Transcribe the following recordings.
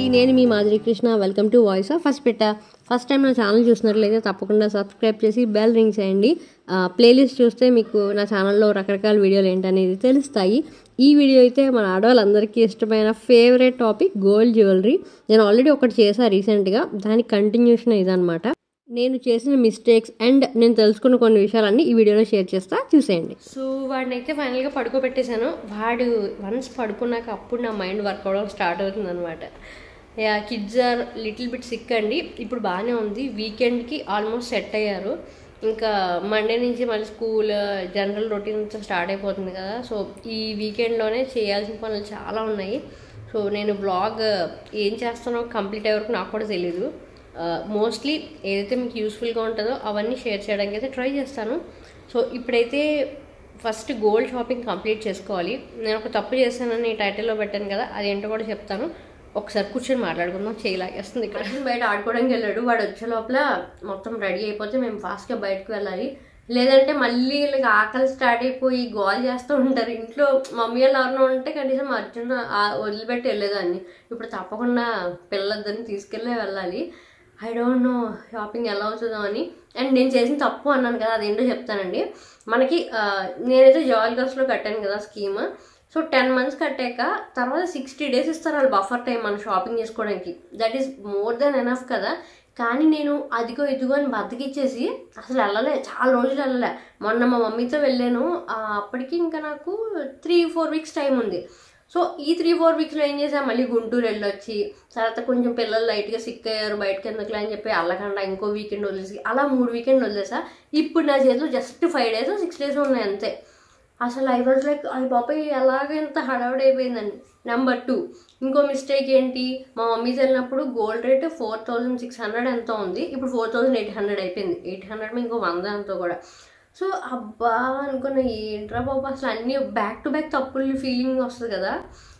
నేను మీ Madhuri Krishna welcome to voice of first పెట్ట ఫస్ట్ టైం నా ఛానల్ చూసినట్లయితే తప్పకుండా సబ్స్క్రైబ్ చేసి బెల్ రింగ్ చేయండి ప్లేలిస్ట్ చూస్తే మీకు నా ఛానల్లో రకరకాల వీడియోలు ఏంటనేది తెలుస్తాయి ఈ వీడియో అయితే మన ఆడవాళ్ళందరికీ ఇష్టమైన ఫేవరెట్ టాపిక్ గోల్డ్ జ్యువెలరీ నేను ఆల్రెడీ ఒకటి చేశాను రీసెంట్గా దాని కంటిన్యూషన్ ఇదనమాట నేను చేసిన మిస్టేక్స్ అండ్ నేను తెలుసుకున్న కొన్ని విషయాలన్నీ ఈ వీడియోలో షేర్ చేస్తా చూసేయండి సో వాడిని అయితే ఫైనల్గా పడుకోబెట్టేశాను వాడు వన్స్ పడుకున్నాక అప్పుడు నా మైండ్ వర్క్ అవడం స్టార్ట్ అవుతుంది అనమాట yeah kids are little bit sick అండి ఇప్పుడు బాగానే ఉంది వీకెండ్కి ఆల్మోస్ట్ సెట్ అయ్యారు ఇంకా మండే నుంచి మళ్ళీ స్కూల్ జనరల్ రొటీన్ స్టార్ట్ అయిపోతుంది కదా సో ఈ వీకెండ్లోనే చేయాల్సిన పనులు చాలా ఉన్నాయి సో నేను బ్లాగ్ ఏం చేస్తానో కంప్లీట్ అయ్యే వరకు నాకు కూడా తెలీదు మోస్ట్లీ ఏదైతే మీకు యూస్ఫుల్గా ఉంటుందో అవన్నీ షేర్ చేయడానికి అయితే ట్రై చేస్తాను సో ఇప్పుడైతే ఫస్ట్ గోల్డ్ షాపింగ్ కంప్లీట్ చేసుకోవాలి నేను ఒక తప్పు చేశానని టైటిల్లో పెట్టాను కదా అదేంటో కూడా చెప్తాను ఒకసారి కూర్చొని మాట్లాడుకుందాం చేయలాగేస్తుంది ఇక్కడ బయట ఆడుకోవడానికి వెళ్ళాడు వాడు వచ్చే లోపల మొత్తం రెడీ అయిపోతే మేము ఫాస్ట్గా బయటకు వెళ్ళాలి లేదంటే మళ్ళీ వీళ్ళకి ఆకలి స్టార్ట్ అయిపోయి గోల్ చేస్తూ ఉంటారు ఇంట్లో మమ్మీ వాళ్ళు ఎవరైనా ఉంటే కనీసం అర్జున్ వదిలిపెట్టి వెళ్ళేదాన్ని ఇప్పుడు తప్పకుండా పిల్లలని తీసుకెళ్ళే వెళ్ళాలి ఐ డోంట్ నో షాపింగ్ ఎలా అవుతుందో అని అండ్ నేను చేసిన తప్పు అన్నాను కదా అదేంటో చెప్తానండి మనకి నేనైతే జాయిల్ కాస్ట్లో కట్టాను కదా స్కీమ్ సో టెన్ మంత్స్ కట్టాక తర్వాత సిక్స్టీ డేస్ ఇస్తారు వాళ్ళు బఫర్ టైం మనం షాపింగ్ చేసుకోవడానికి that is more than enough కదా కానీ నేను అదిగో ఇదిగో అని బతికిచ్చేసి అసలు వెళ్ళలే చాలా రోజులు వెళ్ళలే మొన్న మా మమ్మీతో వెళ్ళాను అప్పటికి ఇంకా నాకు త్రీ ఫోర్ వీక్స్ టైం ఉంది సో ఈ త్రీ ఫోర్ వీక్స్లో ఏం చేసా మళ్ళీ గుంటూరు వెళ్ళొచ్చి తర్వాత కొంచెం పిల్లలు లైట్గా సిక్ అయ్యారు బయటకు ఎందుకులే అని చెప్పి అల్లకుండా ఇంకో వీకెండ్ వదిలేసి అలా మూడు వీకెండ్ వదిలేసా ఇప్పుడు నా చేతిలో just five days six days ఉన్నాయి అంతే అసలు ఐ వాజ్ లైక్ అది బాబాయ్ ఎలాగ ఇంత హడావుడి అయిపోయిందండి నెంబర్ టూ ఇంకో మిస్టేక్ ఏంటి మా మమ్మీ వెళ్ళినప్పుడు gold rate four thousand six hundred ఎంతో ఉంది ఇప్పుడు ఫోర్ థౌజండ్ ఎయిట్ హండ్రెడ్ అయిపోయింది ఎయిట్ హండ్రెడ్ ఇంకో వంద ఎంతో కూడా సో అబ్బా అనుకున్న ఏంట్రా బాబు అసలు అన్నీ బ్యాక్ టు బ్యాక్ తప్పులు ఫీలింగ్ వస్తుంది కదా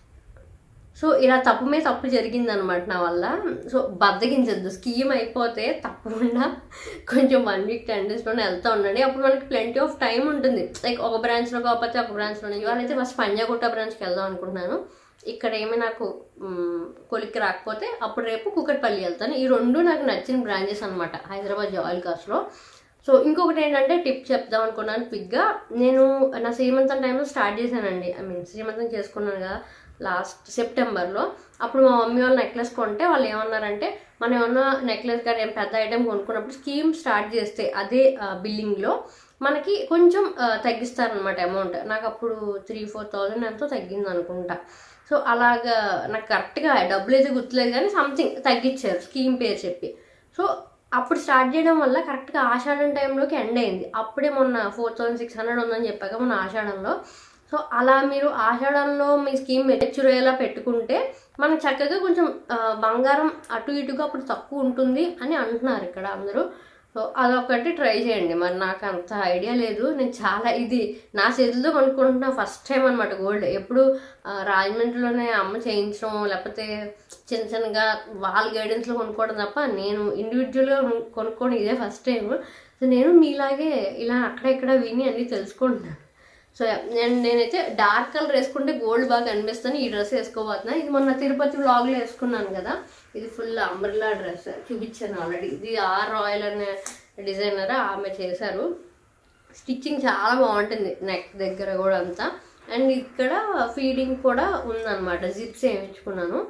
సో ఇలా తప్పు మీద తప్పు జరిగింది అనమాట నా వల్ల సో బద్దగించద్దు స్కీమ్ అయిపోతే తప్పకుండా కొంచెం వన్ వీక్ టెన్ డేస్లోనే వెళ్తూ ఉండండి అప్పుడు మనకి ప్లెంటీ ఆఫ్ టైం ఉంటుంది లైక్ ఒక బ్రాంచ్లో కాకపోతే ఒక బ్రాంచ్లో ఇవాళ అయితే ఫస్ట్ పంజాగుట్ట బ్రాంచ్కి వెళ్దాం అనుకుంటున్నాను ఇక్కడ ఏమి నాకు కొలిక్కి రాకపోతే అప్పుడు రేపు కుకట్పల్లి వెళ్తాను ఈ రెండు నాకు నచ్చిన బ్రాంచెస్ అనమాట హైదరాబాద్ జాయిల్ కాస్ట్లో సో ఇంకొకటి ఏంటంటే టిప్ చెప్దాం అనుకున్నాను క్విక్గా నేను నా శ్రీమంతం టైంలో స్టార్ట్ చేశానండి ఐ మీన్ శ్రీమంతం చేసుకున్నాను కదా లాస్ట్ సెప్టెంబర్లో అప్పుడు మా మమ్మీ వాళ్ళు నెక్లెస్ కొంటే వాళ్ళు ఏమన్నారంటే మనం ఏమన్నా నెక్లెస్ కానీ ఏం పెద్ద ఐటెం కొనుక్కున్నప్పుడు స్కీమ్ స్టార్ట్ చేస్తే అదే బిల్లింగ్లో మనకి కొంచెం తగ్గిస్తారనమాట అమౌంట్ నాకు అప్పుడు త్రీ ఫోర్ థౌజండ్ ఎంతో తగ్గింది అనుకుంటా సో అలాగా నాకు కరెక్ట్గా డబ్బులు అయితే గుర్తులేదు కానీ సంథింగ్ తగ్గించారు స్కీమ్ పేరు చెప్పి సో అప్పుడు స్టార్ట్ చేయడం వల్ల కరెక్ట్గా ఆషాఢం టైంలోకి ఎండ్ అయింది అప్పుడే మొన్న ఫోర్ థౌజండ్ సిక్స్ హండ్రెడ్ ఉందని చెప్పాక మొన్న ఆషాఢంలో సో అలా మీరు ఆషాఢంలో మీ స్కీమ్ మెచ్చురేలా పెట్టుకుంటే మనకు చక్కగా కొంచెం బంగారం అటు ఇటుగా అప్పుడు తక్కువ ఉంటుంది అని అంటున్నారు ఇక్కడ అందరూ సో అదొకటి ట్రై చేయండి మరి నాకు అంత ఐడియా లేదు నేను చాలా ఇది నా చేతులతో కొనుక్కుంటున్నా ఫస్ట్ టైం అనమాట గోల్డ్ ఎప్పుడు రాజమండ్రిలోనే అమ్మ చేయించడం లేకపోతే చిన్న చిన్నగా వాళ్ళ గైడెన్స్లో కొనుక్కోవడం తప్ప నేను ఇండివిజువల్గా కొనుక్కోవడం ఇదే ఫస్ట్ టైం సో నేను మీలాగే ఇలా అక్కడెక్కడ విని అన్నీ తెలుసుకుంటున్నాను సో నేను నేనైతే డార్క్ కలర్ వేసుకుంటే గోల్డ్ బాగా కనిపిస్తాను ఈ డ్రెస్ వేసుకోబోతున్నా ఇది మొన్న తిరుపతి వ్లాగ్లో వేసుకున్నాను కదా ఇది ఫుల్ అంబ్రిల్లా డ్రెస్ చూపించాను ఆల్రెడీ ఇది ఆర్ రాయల్ అనే డిజైనర్ ఆమె చేశారు స్టిచ్చింగ్ చాలా బాగుంటుంది నెక్ దగ్గర కూడా అంతా అండ్ ఇక్కడ ఫీడింగ్ కూడా ఉందన్నమాట జిప్స్ వేయించుకున్నాను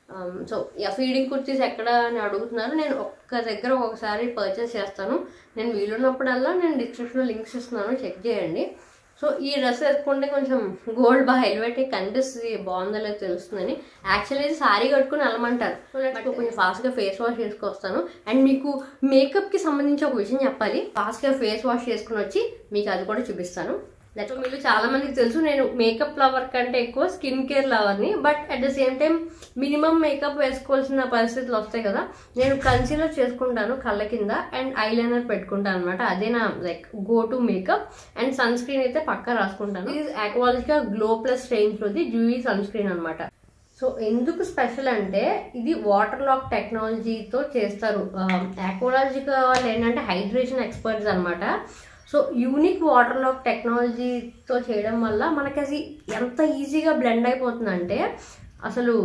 సో యా ఫీడింగ్ కుర్తీస్ ఎక్కడ అని అడుగుతున్నారు నేను ఒక్క దగ్గర ఒకసారి పర్చేస్ చేస్తాను నేను వీలున్నప్పుడల్లా నేను డిస్క్రిప్షన్లో లింక్స్ ఇస్తున్నాను చెక్ చేయండి సో ఈ డ్రెస్ వేసుకుంటే కొంచెం గోల్డ్ బాగా హెల్మెట్ కనిపిస్తుంది బాగుందో లేదో తెలుస్తుందని యాక్చువల్లీ సారీ కట్టుకుని వెళ్ళమంటారు సో నాకు కొంచెం ఫాస్ట్గా ఫేస్ వాష్ చేసుకొస్తాను అండ్ మీకు మేకప్కి సంబంధించి ఒక విషయం చెప్పాలి ఫాస్ట్గా ఫేస్ వాష్ చేసుకుని వచ్చి మీకు అది కూడా చూపిస్తాను సో మీరు చాలా మందికి తెలుసు నేను మేకప్ లవర్ కంటే ఎక్కువ స్కిన్ కేర్ లవర్ని but at the same time minimum makeup వేసుకోవాల్సిన పరిస్థితులు వస్తాయి కదా నేను కన్సీలర్ చేసుకుంటాను కళ్ళ కింద అండ్ ఐలైనర్ పెట్టుకుంటాను అనమాట అదే నా like go to makeup and sunscreen అయితే పక్కా రాసుకుంటాను ఇది ఆక్వాలజికా గ్లో ప్లస్ రేంజ్లోది జూయి సన్ స్క్రీన్ అనమాట సో ఎందుకు స్పెషల్ అంటే ఇది వాటర్ లాక్ టెక్నాలజీతో చేస్తారు ఆక్వాలజికా వాళ్ళు ఏంటంటే హైడ్రేషన్ ఎక్స్పర్ట్స్ అనమాట సో యూనిక్ వాటర్ లాక్ టెక్నాలజీతో చేయడం వల్ల మనకి అది ఎంత ఈజీగా బ్లెండ్ అయిపోతుందంటే అసలు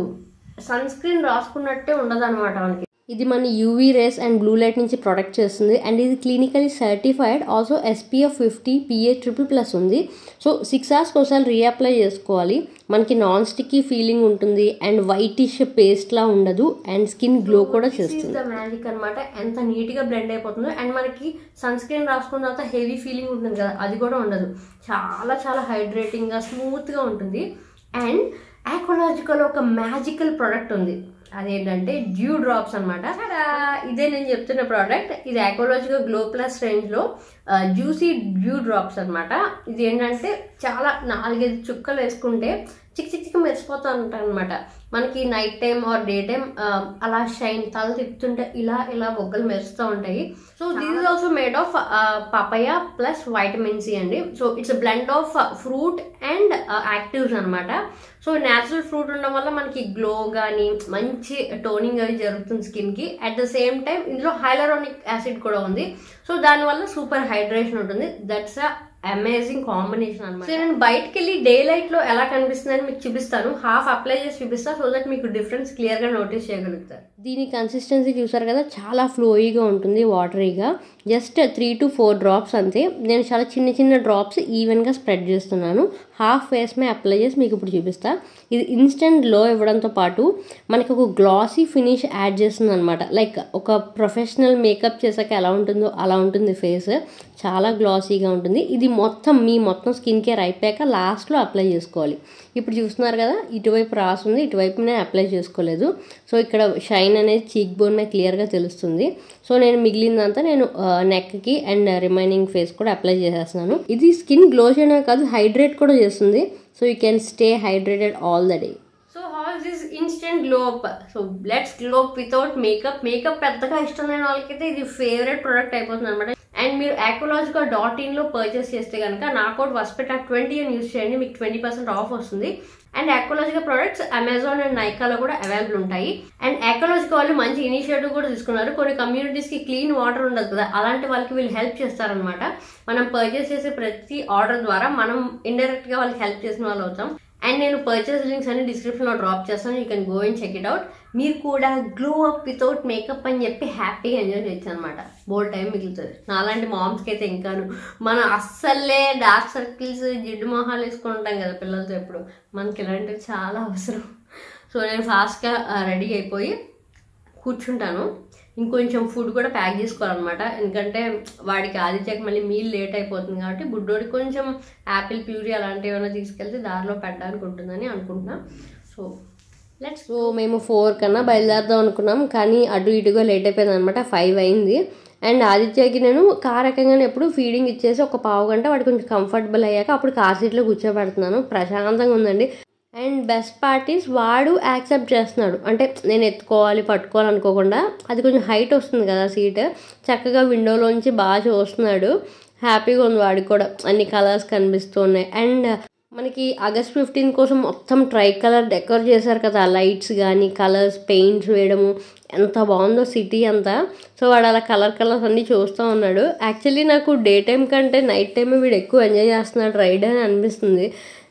సన్ స్క్రీన్ రాసుకున్నట్టే ఉండదు అనమాట మనకి ఇది మన UV rays and blue light నుంచి ప్రొటెక్ట్ చేస్తుంది అండ్ ఇది clinically certified also SPF fifty PA triple plus ఉంది సో సిక్స్ అవర్స్కి ఒకసారి రీఅప్లై చేసుకోవాలి మనకి నాన్ స్టిక్కీ ఫీలింగ్ ఉంటుంది అండ్ వైటిష్ పేస్ట్లా ఉండదు అండ్ స్కిన్ గ్లో కూడా చేస్తుంది ద మ్యాజిక్ అనమాట ఎంత నీట్గా బ్లెండ్ అయిపోతుందో అండ్ మనకి సన్ స్క్రీన్ రాసుకున్న తర్వాత హెవీ ఫీలింగ్ ఉంటుంది కదా అది కూడా ఉండదు చాలా చాలా హైడ్రేటింగ్గా స్మూత్గా ఉంటుంది అండ్ ఆకోలాజికల్ ఒక మ్యాజికల్ ప్రోడక్ట్ ఉంది అదేంటంటే డ్యూ డ్రాప్స్ అనమాట ఇదే నేను చెప్తున్న ప్రోడక్ట్ ఇది ఆకోలాజికల్ గ్లో ప్లస్ రేంజ్లో జ్యూసీ డ్యూ డ్రాప్స్ అనమాట ఇది ఏంటంటే చాలా నాలుగైదు చుక్కలు వేసుకుంటే చిక్ చిక్ చిక్ మెరిసిపోతూ ఉంటాయి అనమాట మనకి night time or day time అలా షైన్ తల తిప్పుతుంటే ఇలా ఇలా బొగ్గలు మెరుస్తూ ఉంటాయి so this is also made of papaya plus vitamin C అండి so it's blend of fruit and actives అనమాట సో న్యాచురల్ ఫ్రూట్ ఉండడం వల్ల మనకి గ్లో కానీ మంచి టోనింగ్ అవి జరుగుతుంది స్కిన్కి అట్ ద సేమ్ టైం ఇందులో హైలరానిక్ యాసిడ్ కూడా ఉంది సో దానివల్ల సూపర్ హైడ్రేషన్ ఉంటుంది దట్స్ అ అమేజింగ్ కాంబినేషన్ అనమాట సో నేను బయటకు వెళ్ళి డే లైట్ లో ఎలా కనిపిస్తుందని మీకు చూపిస్తాను హాఫ్ అప్లై చేసి చూపిస్తా సో దట్ మీకు డిఫరెన్స్ క్లియర్ గా నోటీస్ చేయగలుగుతారు దీని కన్సిస్టెన్సీ చూసారు కదా చాలా ఫ్లోయిగా ఉంటుంది వాటరీగా just three to four drops అంతే నేను చాలా చిన్న చిన్న డ్రాప్స్ ఈవెన్గా స్ప్రెడ్ చేస్తున్నాను హాఫ్ ఫేస్ మే అప్లై చేసి మీకు ఇప్పుడు చూపిస్తా ఇది ఇన్స్టెంట్ లో ఇవ్వడంతో పాటు మనకి ఒక గ్లాసీ ఫినిష్ యాడ్ చేస్తుంది అనమాట లైక్ ఒక ప్రొఫెషనల్ మేకప్ చేసాక ఎలా ఉంటుందో అలా ఉంటుంది ఫేస్ చాలా గ్లాసీగా ఉంటుంది ఇది మొత్తం మీ మొత్తం స్కిన్ కేర్ అయిపోయాక లాస్ట్లో అప్లై చేసుకోవాలి ఇప్పుడు చూస్తున్నారు కదా ఇటువైపు రాసుంది ఇటువైపు నేను అప్లై చేసుకోలేదు సో ఇక్కడ షైన్ అనేది చీక్ బోన్ క్లియర్గా తెలుస్తుంది సో నేను మిగిలిందంతా నేను నెక్కి అండ్ రిమైనింగ్ ఫేస్ కూడా అప్లై చేసేస్తున్నాను ఇది స్కిన్ గ్లో చేయడమే కాదు హైడ్రేట్ కూడా చేస్తుంది so you can stay hydrated all the day so how is this instant glow up so let's glow up without makeup makeup పెద్దగా ఇష్టం లేని వాళ్ళకైతే ఇది ఫేవరెట్ ప్రోడక్ట్ అయిపోతుంది అనమాట అండ్ మీరు యాకోలాజికా డాట్ ఇన్లో పర్చేస్ చేస్తే కనుక నా కోడ్ వస్పెటా ట్వంటీ అని యూస్ చేయండి మీకు ట్వంటీ పర్సెంట్ ఆఫ్ వస్తుంది and Aqualogica products Amazon and నైకాలో కూడా అవైలబుల్ ఉంటాయి అండ్ యాకోలాజికా వాళ్ళు మంచి ఇనిషియేటివ్ కూడా తీసుకున్నారు కొన్ని కమ్యూనిటీస్కి క్లీన్ వాటర్ ఉండదు కదా అలాంటి వాళ్ళకి వీళ్ళు హెల్ప్ చేస్తారనమాట మనం పర్చేస్ చేసే ప్రతి ఆర్డర్ ద్వారా మనం ఇండైరెక్ట్గా వాళ్ళకి హెల్ప్ చేసిన వాళ్ళు అవుతాం అండ్ నేను పర్చేస్ లింక్స్ అన్ని డిస్క్రిప్షన్లో డ్రాప్ చేస్తాను you can go and check it out మీరు కూడా గ్లో అప్ వితౌట్ మేకప్ అని చెప్పి హ్యాపీగా ఎంజాయ్ చేయొచ్చు అనమాట బోల్ టైం మిగులుతుంది నాలాంటి మామ్స్కి అయితే ఇంకాను మనం అస్సలే డార్క్ సర్కిల్స్ జిడ్డు మొహాలు వేసుకుంటాం కదా పిల్లలతో ఎప్పుడు మనకి ఇలాంటివి చాలా అవసరం సో నేను ఫాస్ట్గా రెడీ అయిపోయి కూర్చుంటాను ఇంకొంచెం ఫుడ్ కూడా ప్యాక్ చేసుకోవాలన్నమాట ఎందుకంటే వాడికి ఆదిత్యకి మళ్ళీ మీల్ లేట్ అయిపోతుంది కాబట్టి బుడ్డోడికి కొంచెం యాపిల్ ప్యూరీ అలాంటివి ఏమైనా తీసుకెళ్తే దారిలో పెట్టడానికి ఉంటుందని అనుకుంటున్నా సో లెట్స్ సో మేము ఫోర్ కన్నా బయలుదేరదాం అనుకున్నాం కానీ అటు ఇటుగా లేట్ అయిపోయింది అనమాట ఫైవ్ అయింది అండ్ ఆదిత్యకి నేను కార్ ఎక్కగానే ఎప్పుడు ఫీడింగ్ ఇచ్చేసి ఒక పావు గంట వాడు కొంచెం కంఫర్టబుల్ అయ్యాక అప్పుడు కార్ సీట్లో కూర్చోబెడుతున్నాను ప్రశాంతంగా ఉందండి అండ్ బెస్ట్ పార్టీస్ వాడు యాక్సెప్ట్ చేస్తున్నాడు అంటే నేను ఎత్తుకోవాలి పట్టుకోవాలి అనుకోకుండా అది కొంచెం హైట్ వస్తుంది కదా సీట్ చక్కగా విండోలోంచి బాగా చూస్తున్నాడు హ్యాపీగా ఉంది వాడికి కూడా అన్ని కలర్స్ కనిపిస్తూ ఉన్నాయి అండ్ మనకి ఆగస్ట్ ఫిఫ్టీన్ కోసం మొత్తం ట్రై కలర్ డెకర్ చేశారు కదా లైట్స్ కానీ కలర్స్ పెయింట్స్ వేయడము ఎంత బాగుందో సిటీ అంతా సో వాడు అలా కలర్ కలర్స్ అన్నీ చూస్తూ ఉన్నాడు యాక్చువల్లీ నాకు డే టైం కంటే నైట్ టైం వీడు ఎక్కువ ఎంజాయ్ చేస్తున్నాడు రైడ్ అని అనిపిస్తుంది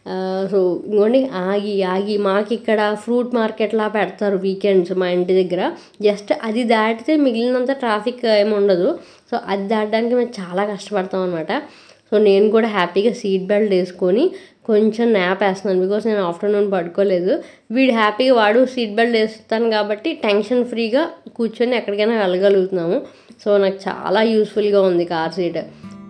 సో ఇంకోండి ఆగి ఆగి మాకు ఇక్కడ ఫ్రూట్ మార్కెట్లా పెడతారు వీకెండ్స్ మా ఇంటి దగ్గర జస్ట్ అది దాటితే మిగిలినంత ట్రాఫిక్ ఏమి ఉండదు సో అది దాటడానికి మేము చాలా కష్టపడతాం అనమాట సో నేను కూడా హ్యాపీగా సీట్ బెల్ట్ వేసుకొని కొంచెం నాప్ వేస్తున్నాను బికాస్ నేను ఆఫ్టర్నూన్ పడుకోలేదు వీడు హ్యాపీగా వాడు సీట్ బెల్ట్ వేస్తాను కాబట్టి టెన్షన్ ఫ్రీగా కూర్చొని ఎక్కడికైనా వెళ్ళగలుగుతున్నాము సో నాకు చాలా యూస్ఫుల్గా ఉంది కార్ సీట్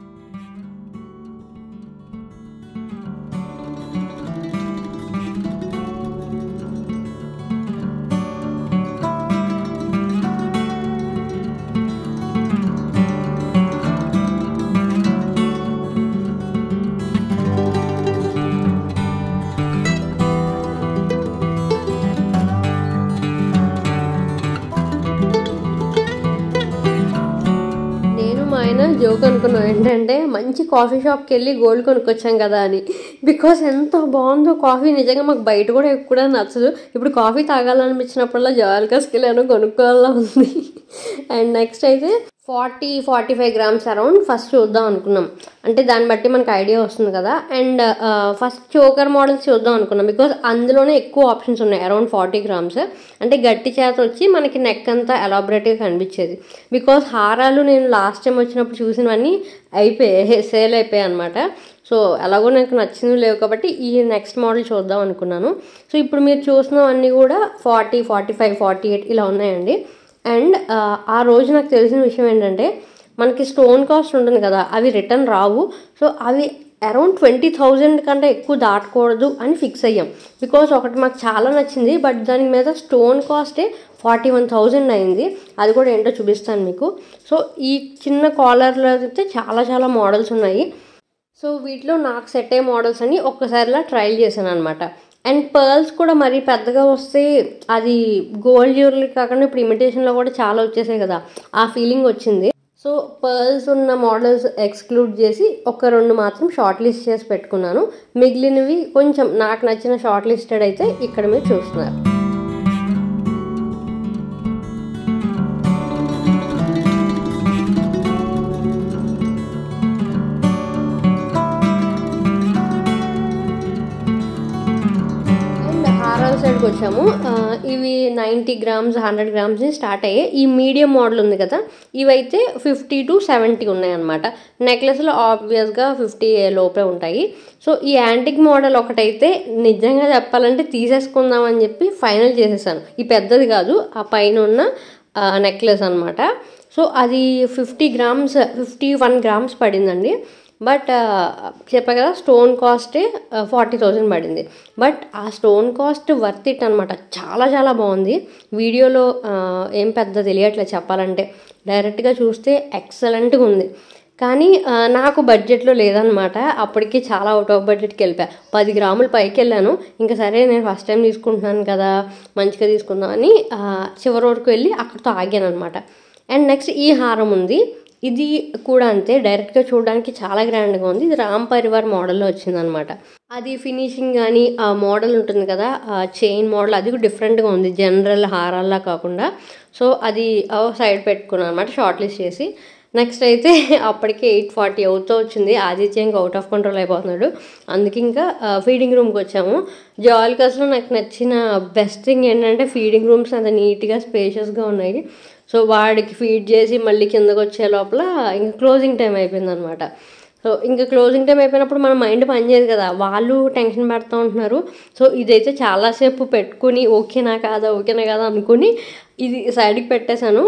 నేను మా ఆయన జోక్ అనుకున్నాం ఏంటంటే మంచి కాఫీ షాప్కి వెళ్ళి గోల్డ్ కొనుక్కొచ్చాం కదా అని బికాస్ ఎంత బాగుందో కాఫీ నిజంగా మాకు బయట కూడా ఎక్కువ నచ్చదు ఇప్పుడు కాఫీ తాగాలనిపించినప్పుడల్లా జాల్కస్కి వెళ్ళాను కొనుక్కోవాలా ఉంది అండ్ నెక్స్ట్ అయితే forty forty five grams around first చూద్దాం అనుకున్నాం అంటే దాన్ని బట్టి మనకు ఐడియా వస్తుంది కదా అండ్ ఫస్ట్ చోకర్ మోడల్స్ చూద్దాం అనుకున్నాం బికాజ్ అందులోనే ఎక్కువ ఆప్షన్స్ ఉన్నాయి అరౌండ్ ఫార్టీ గ్రామ్స్ అంటే గట్టి చేత వచ్చి మనకి నెక్ అంతా ఎలాబరేట్గా కనిపించేది బికాజ్ హారాలు నేను లాస్ట్ టైం వచ్చినప్పుడు చూసినవన్నీ అయిపోయాయి సేల్ అయిపోయాయి అనమాట సో ఎలాగో నాకు నచ్చినవి లేవు కాబట్టి ఈ నెక్స్ట్ మోడల్ చూద్దాం అనుకున్నాను సో ఇప్పుడు మీరు చూసినవన్నీ కూడా forty forty five forty eight ఇలా ఉన్నాయండి అండ్ ఆ రోజు నాకు తెలిసిన విషయం ఏంటంటే మనకి స్టోన్ కాస్ట్ ఉంటుంది కదా అవి రిటర్న్ రావు సో అవి అరౌండ్ ట్వంటీ థౌజండ్ కంటే ఎక్కువ దాటకూడదు అని ఫిక్స్ అయ్యాం బికాజ్ ఒకటి మాకు చాలా నచ్చింది బట్ దాని మీద స్టోన్ కాస్టే ఫార్టీ వన్ థౌజండ్ అయింది అది కూడా ఏంటో చూపిస్తాను మీకు సో ఈ చిన్న కాలర్లో అయితే చాలా చాలా మోడల్స్ ఉన్నాయి సో వీటిలో నాకు సెట్ అయ్యే మోడల్స్ అని ఒక్కసారిలా ట్రయల్ చేశాను అనమాట అండ్ పర్ల్స్ కూడా మరీ పెద్దగా వస్తే అది గోల్డ్ జ్యువెలరీ కాకుండా ఇప్పుడు ఇమిటేషన్లో కూడా చాలా వచ్చేసాయి కదా ఆ ఫీలింగ్ వచ్చింది సో పర్ల్స్ ఉన్న మోడల్స్ ఎక్స్క్లూడ్ చేసి ఒక రెండు మాత్రం షార్ట్ లిస్ట్ చేసి పెట్టుకున్నాను మిగిలినవి కొంచెం నాకు నచ్చిన షార్ట్ లిస్టెడ్ అయితే ఇక్కడ మీరు చూస్తున్నారు అండ్ హారాల సైడ్కి వచ్చాము ఆ, ఇవి ninety grams hundred grams start అయ్యాయి ఈ మీడియం మోడల్ ఉంది కదా ఇవైతే ఫిఫ్టీ టు సెవెంటీ ఉన్నాయన్నమాట నెక్లెస్లో ఆబ్వియస్గా ఫిఫ్టీ లోపే ఉంటాయి సో ఈ యాంటిక్ మోడల్ ఒకటైతే నిజంగా చెప్పాలంటే తీసేసుకుందామని చెప్పి ఫైనల్ చేసేసాను ఈ పెద్దది కాదు ఆ పైన ఉన్న నెక్లెస్ అనమాట సో అది fifty grams fifty one grams పడిందండి బట్ చెప్పా కదా స్టోన్ కాస్టే ఫార్టీ థౌజండ్ పడింది బట్ ఆ స్టోన్ కాస్ట్ వర్త్ ఇట్ అనమాట చాలా చాలా బాగుంది వీడియోలో ఆ, ఏం పెద్ద తెలియట్లేదు చెప్పాలంటే డైరెక్ట్గా చూస్తే ఎక్సలెంట్గా ఉంది కానీ ఆ, నాకు బడ్జెట్లో లేదనమాట అప్పటికి చాలా అవుట్ ఆఫ్ బడ్జెట్కి వెళ్ళిపోయా పది గ్రాములు పైకి వెళ్ళాను ఇంకా సరే నేను ఫస్ట్ టైం తీసుకుంటున్నాను కదా మంచిగా తీసుకుందామని ఆ, చివరి వరకు వెళ్ళి అక్కడితో ఆగాను అనమాట అండ్ నెక్స్ట్ ఈ హారం ఉంది ఇది కూడా అంతే డైరెక్ట్గా చూడడానికి చాలా గ్రాండ్గా ఉంది ఇది రామ్ పరివార్ మోడల్లో వచ్చిందనమాట అది ఫినిషింగ్ కానీ ఆ మోడల్ ఉంటుంది కదా ఆ చైన్ మోడల్ అది కూడా డిఫరెంట్గా ఉంది జనరల్ హారాల్లా కాకుండా సో అది సైడ్ పెట్టుకున్నాను అనమాట షార్ట్ లిస్ట్ చేసి నెక్స్ట్ అయితే అప్పటికే ఎయిట్ ఫార్టీ అవుతూ వచ్చింది ఆదిత్య ఇంకా అవుట్ ఆఫ్ కంట్రోల్ అయిపోతున్నాడు అందుకే ఇంకా ఫీడింగ్ రూమ్కి వచ్చాము జాలికస్లో నాకు నచ్చిన బెస్ట్ థింగ్ ఏంటంటే ఫీడింగ్ రూమ్స్ అంత నీట్గా స్పేషియస్గా ఉన్నాయి సో వాడికి ఫీడ్ చేసి మళ్ళీ కిందకు వచ్చే లోపల ఇంకా క్లోజింగ్ టైం అయిపోయింది అనమాట సో ఇంకా క్లోజింగ్ టైం అయిపోయినప్పుడు మన మైండ్ పనిచేయదు కదా వాళ్ళు టెన్షన్ పడుతూ ఉంటున్నారు సో ఇదైతే చాలాసేపు పెట్టుకుని ఓకేనా కాదా ఓకేనా కాదా అనుకుని ఇది సైడ్కి పెట్టేశాను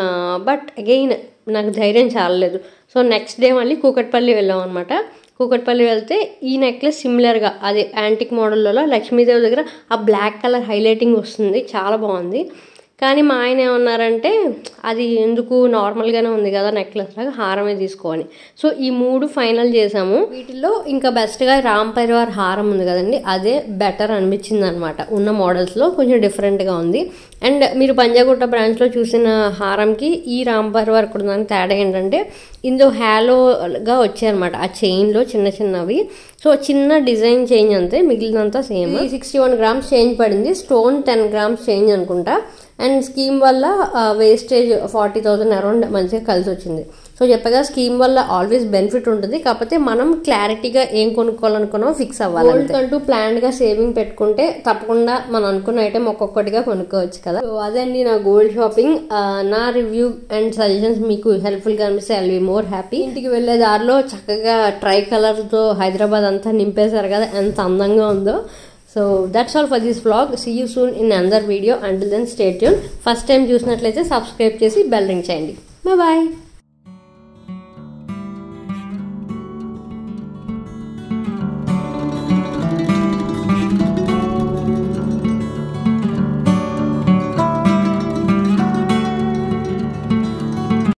బట్ అగైన్ నాకు ధైర్యం చాలలేదు సో నెక్స్ట్ డే మళ్ళీ కూకట్పల్లి వెళ్ళాం అనమాట కూకట్పల్లి వెళ్తే ఈ నెక్లెస్ సిమిలర్గా అదే యాంటిక్ మోడల్లో లక్ష్మీదేవి దగ్గర ఆ బ్లాక్ కలర్ హైలైటింగ్ వస్తుంది చాలా బాగుంది కానీ మా ఆయన ఏమన్నారంటే అది ఎందుకు నార్మల్గానే ఉంది కదా నెక్లెస్ లాగా హారమే తీసుకోని సో ఈ మూడు ఫైనల్ చేసాము వీటిల్లో ఇంకా బెస్ట్గా రామ్ పరివార్ హారం ఉంది కదండి అదే బెటర్ అనిపించింది అనమాట ఉన్న మోడల్స్లో కొంచెం డిఫరెంట్గా ఉంది అండ్ మీరు పంజాగుట్ట బ్రాంచ్లో చూసిన హారంకి ఈ రామ్ పరివార్ కూడా దానికి తేడా ఏంటంటే ఇందులో హ్యాలోగా వచ్చాయన్నమాట ఆ చైన్లో చిన్న చిన్నవి సో చిన్న డిజైన్ చేంజ్ అంతే మిగిలినంతా same sixty one grams change పడింది స్టోన్ టెన్ గ్రామ్స్ చేంజ్ అనుకుంటా అండ్ స్కీమ్ వల్ల వేస్టేజ్ ఫార్టీ థౌజండ్ అరౌండ్ మంచిగా కలిసి వచ్చింది సో చెప్పగా స్కీమ్ వల్ల ఆల్వేస్ బెనిఫిట్ ఉంటుంది కాకపోతే మనం క్లారిటీగా ఏం కొనుక్కోవాలనుకున్నామో ఫిక్స్ అవ్వాలి గోల్డ్ అంటూ ప్లాన్డ్ గా సేవింగ్ పెట్టుకుంటే తప్పకుండా మనం అనుకున్న ఐటమ్ ఒక్కొక్కటిగా కొనుక్కోవచ్చు కదా సో అదే అండి నా గోల్డ్ షాపింగ్ నా రివ్యూ అండ్ సజెషన్స్ మీకు హెల్ప్ఫుల్ గా అనిపిస్తే ఐ బి మోర్ హ్యాపీ ఇంటికి వెళ్లే దారిలో చక్కగా ట్రై కలర్ తో హైదరాబాద్ అంతా నింపేశారు కదా ఎంత అందంగా ఉందో so that's all for this vlog see you soon in another video and then స్టేట్ యూన్ ఫస్ట్ టైం చూసినట్లయితే సబ్స్క్రైబ్ చేసి బెల్ రింగ్ చేయండి బాయ్